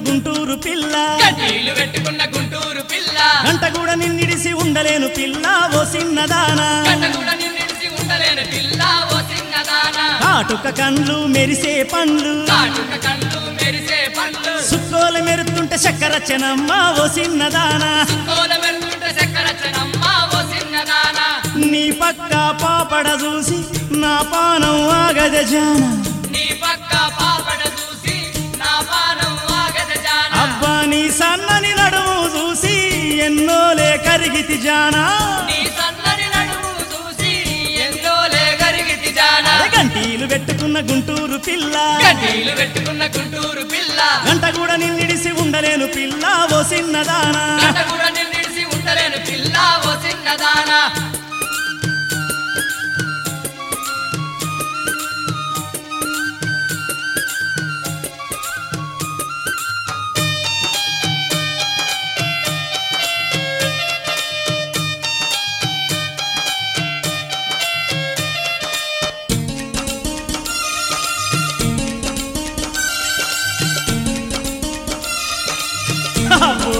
గుంటూరు పిల్ల గడ్డీలు పెట్టుకున్న గుంటూరు పిల్ల గంట కూడా నిన్నిడిసి ఉండలేను పిల్ల ఓ చిన్నదానా గంట కూడా నిన్నిడిసి ఉండలేని పిల్ల ఓ చిన్నదాన కాటుక కండ్లు మెరిసే పండ్లు కాటుక కళ్ళు మెరిసే పండ్లు సుక్కోల మెరుతుంటే చక్కరచ్చనమ్మ ఓ చిన్నదానా కోల వెళ్తుంటే చక్కరచ్చనమ్మ ఓ చిన్నదాన నీ పక్క పాపడ చూసి నా పానం ఆగద జాన నీ పక్క పాపడ చూసి నా పానం ఆగద జాన అబ్బా నీ సన్నని నడుము చూసి ఎన్నోలే కరిగితి జానా నీ సన్నని నడుము చూసి ఎందోలే గరిగితి జాన గంటీలు పెట్టుకున్న గుంటూరు పిల్ల గడ్డీలు పెట్టుకున్న గుంటూరు పిల్ల గంట కూడా నిన్నిడిసి ఉండలేను పిల్ల ఓ చిన్నదానా గంట కూడా నిన్నిడిసి ఉండలేను పిల్ల ఓ చిన్నదాన అబ్బో,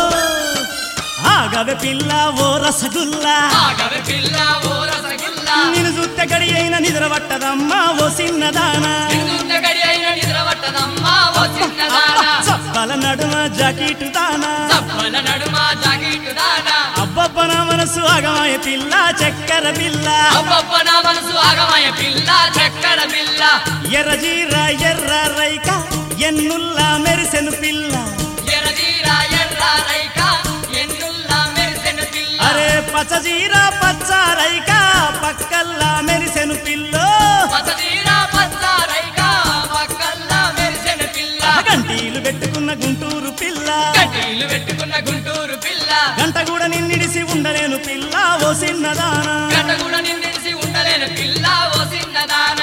ఆగవే పిల్ల ఓ రసగుల్లా ఆగవే పిల్ల ఓ రసగుల్ల నేను చూస్తే గడి అయిన నిద్ర పట్టదమ్మా ఓ చిన్నదానా నిన్నున్న గడి అయిన నిద్ర పట్టదమ్మా ఓ చిన్నదాన చప్పల నడుమ జాకెట్ దానా చప్పల నడుమ జాకెట్ దాన అబ్బబ్బ నా మనసు ఆగమాయ పిల్ల చక్కెర పిల్ల అబ్బబ్బ నా మనసు ఆగమయ పిల్ల చక్కెర పిల్ల ఎర్ర జీర ఎర్ర రైక ఎన్నుల్లా మెరిసెను పిల్ల ఎర్రజీర ఎర్ర రైక ఎన్నుల్లా మెరిసెన పిల్ల అరే పచ్చ జీర పచ్చ రైక పక్కల్లా మెరిసెను పిల్ల పచ్చజీర పచ్చ రైక పక్కల్లా మెరిసెన పిల్ల గంటీలు పెట్టుకున్న గుంటూరు పిల్ల కడ్డీలు పెట్టుకున్న గుంటూరు పిల్ల గంట కూడా నిన్నిడిసి ఉండలేను పిల్ల ఓ చిన్నదానా గంట కూడా నిన్నిడిసి ఉండలేని పిల్ల ఓ చిన్నదాన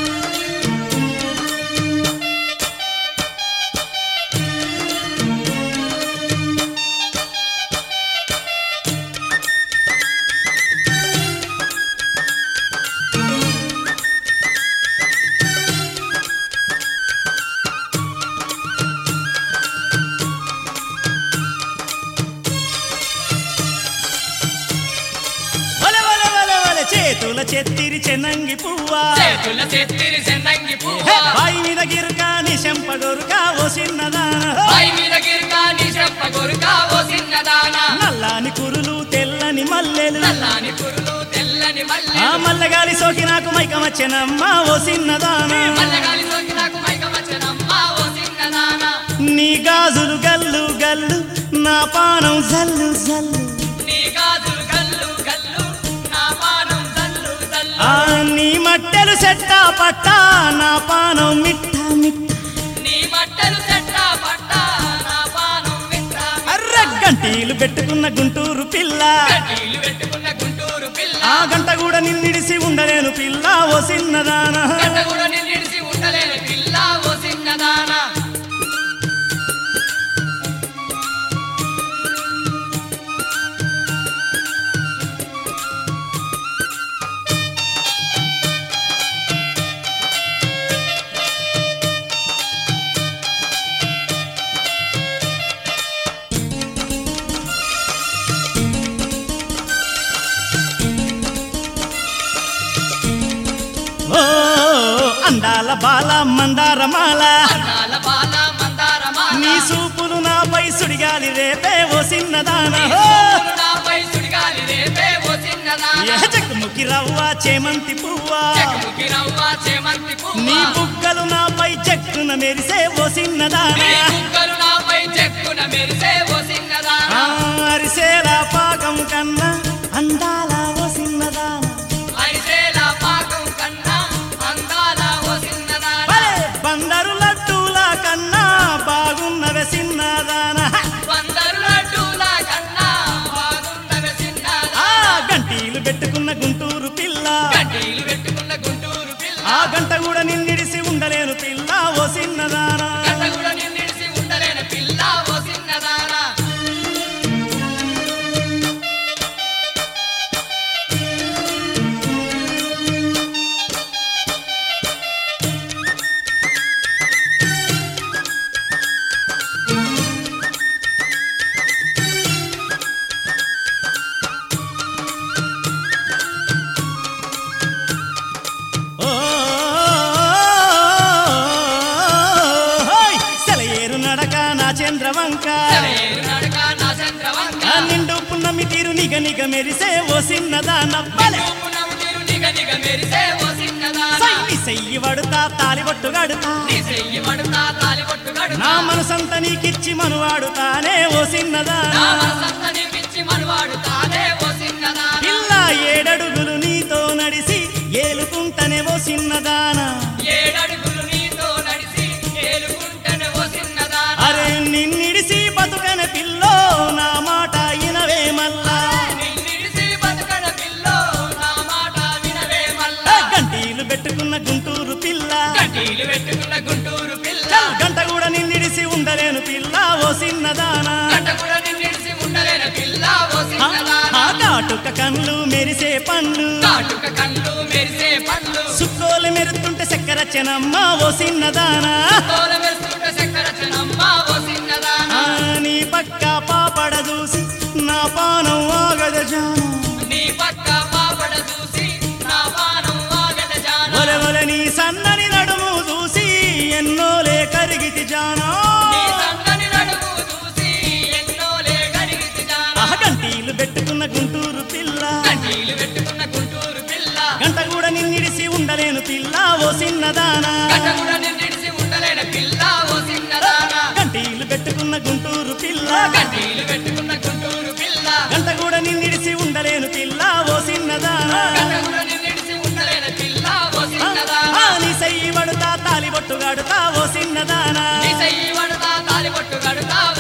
వలె వలె వలె వలె చేతుల చెత్తిరి చెన్నంగి పువ్వా చేతుల చెత్తిరి చెన్నంగి హే, పువ్వ బాయి మీద గిరుకా నీ చెంపగొరుకా ఓ చిన్నదానా పై మీద గిరికా నీ చెప్ప గొరుకా ఓ చిన్నదాన నల్లాని కురులు తెల్లని మల్లెలు నల్లాని పురులు తెల్లని మల్లె ఆ మల్లగాలి సోకి నాకు మైకమచ్చనమ్మా ఓ చిన్నదానా మల్లగాలి సోకి నాకు మైకమచ్చనమ్మా ఓ చిన్నదాన నీ గాజులు గల్లు గల్లు నా పానం జల్లు జల్లు నీ గాజులు గల్లు గల్లు నా పానం జల్లు జల్లు ఆ నీ మట్టెలు చెట్టా పట్టా నా పానం మిట్ట మిట్ట నీ బట్టలు చెట్ట పట్ట నా పానం మిత్ర అర్ర గంటీలు పెట్టుకున్న గుంటూరు పిల్ల కడ్డీలు పెట్టుకున్న గుంటూరు పిల్ల ఆ గంట కూడా నిన్నిడిసి ఉండలేను పిల్ల ఓ చిన్నదానా గంట కూడా నిన్నిడిసి ఉండలేని పిల్ల ఓ చిన్నదాన ఓ అందాల బాల మందారమాల అందాల బాల మందారమాల నీ సూపులు నాపై సుడిగాలి రేపే ఓ చిన్నదానా నీ ఓ! సూపులు నాపై సుడిగాలి రేపే ఓ చిన్నదాన ఏ చెక్కుముకి రవ్వ చేమంతి పువ్వా చెక్కుముకి రవ్వ చేమంతి పువ్వ నీ బుగ్గలు నాపై చెక్కున మెరిసే ఓ చిన్నదానా నీ బుగ్గలు నాపై చెక్కున మెరిసే ఓ చిన్నదాన ఆ, అరిసెల పాకం కన్నా అందాల ఓ చిన్నదానా అరిసెల పాకం కన్నా అందాల ఓ చిన్నదాన భలే బందరు లడ్డూల కన్నా బాగున్నవే చిన్నదానా వందరు లడ్డూల కన్నా బాగున్నవే చిన్నదాన ఆ గంటీలు పెట్టుకున్న గుంటూరు పిల్ల కడ్డీలు పెట్టుకున్న గుంటూరు పిల్ల ఆ గంట కూడా నిన్నిడిసి ఉండలేను పిల్ల ఓ చిన్నదానా గంట కూడా నిన్నిడిసి ఉండలేని పిల్ల ఓ చంద్రవంక సెలయేరు నడక నా చంద్రవంక ఆ నిండు పున్నమి తీరు నిగ నిగ మెరిసే ఓ సిన్నదాన బలే పునము తిరు నిగ నిగ మెరిసే ఓ చిన్నదాన సైని సెయ్యి వడుతా తాలిబొట్టు గడుతా నీ చెయ్యి మడుతా తాలిబొట్టు గడుతా నా మనసంత నీకిచ్చి మనువాడుతానే ఓ సిన్నదాన నా మనసంతని పిచ్చి మనవాడు తానే ఓ చిన్నదాన పిల్ల ఏడడుగులు నీతో నడిసి ఏలుకుంటనే ఓ సిన్నదాన ఏడడుగులు నీతో నడిచి ఏలుకుంటనే ఓ చిన్నదాన అరే నిన్నిడిసి బతుకన పిల్లో నా మాట ఇనవే మల్లా నిన్నిడిసి బతుకడ పిల్లో నా మాట వినవే ఏ మల్లా గంటీలు పెట్టుకున్న గుంటూరు పిల్ల కటీలు పెట్టుకున్న గుంటూరు పిల్ల చల్ గంట కూడా నిన్నిడిసి ఉండలేను పిల్ల ఓ సిన్నదాన గంట కూడా నిన్నిడిసి ఉండలేని పిల్ల ఓ ఆ చిన్నదాన కాటుక కళ్ళు మెరిసే పండ్లు కాటుక కళ్ళు మెరిసే పండ్లు సుక్కోలు మెరుతుంటే చక్కెర చెనమ్మ ఓ సిన్నదానా తోల మెరుస్తుంటే చక్కెర చెనమ్మ ఓ చిన్నదాన ఆ, నీ పక్క పాపడ చూసి నా పానం ఆగద జాను నీ పక్క పాపడ చూసి నా పానం ఆగద జాన ఒలె ఒలె నీ సన్నని నడుము చూసి ఎన్నోలే కరిగితి జానా నీ సన్నని నడుము చూసి ఎన్నోలే గడిగితి జాన ఆ గంటీలు పెట్టుకున్న గుంటూరు పిల్ల కటీలు పెట్టుకున్న గుంటూరు పిల్ల గంట కూడా నిన్నిడిసి ఉండలేను పిల్ల ఓ సిన్నదానా గంట కూడా నిన్నిడిసి ఉండలేని పిల్ల ఓ చిన్నదాన గంటీలు పెట్టుకున్న గుంటూరు పిల్ల కటీలు పెట్టుకున్న గుంటూరు పిల్ల గంట కూడా నిన్నిడిసి ఉండలేను పిల్ల ఓ సిన్నదానా గంట కూడా నిన్నిడిసి ఉండలేని పిల్ల ఓ చిన్నదాన ఆ, నీ సెయ్యి పడుతా తాలిబొట్టు గడుతా ఓ సిన్నదానా నీ చెయ్యి పడతా తాలిబొట్టు కడుతా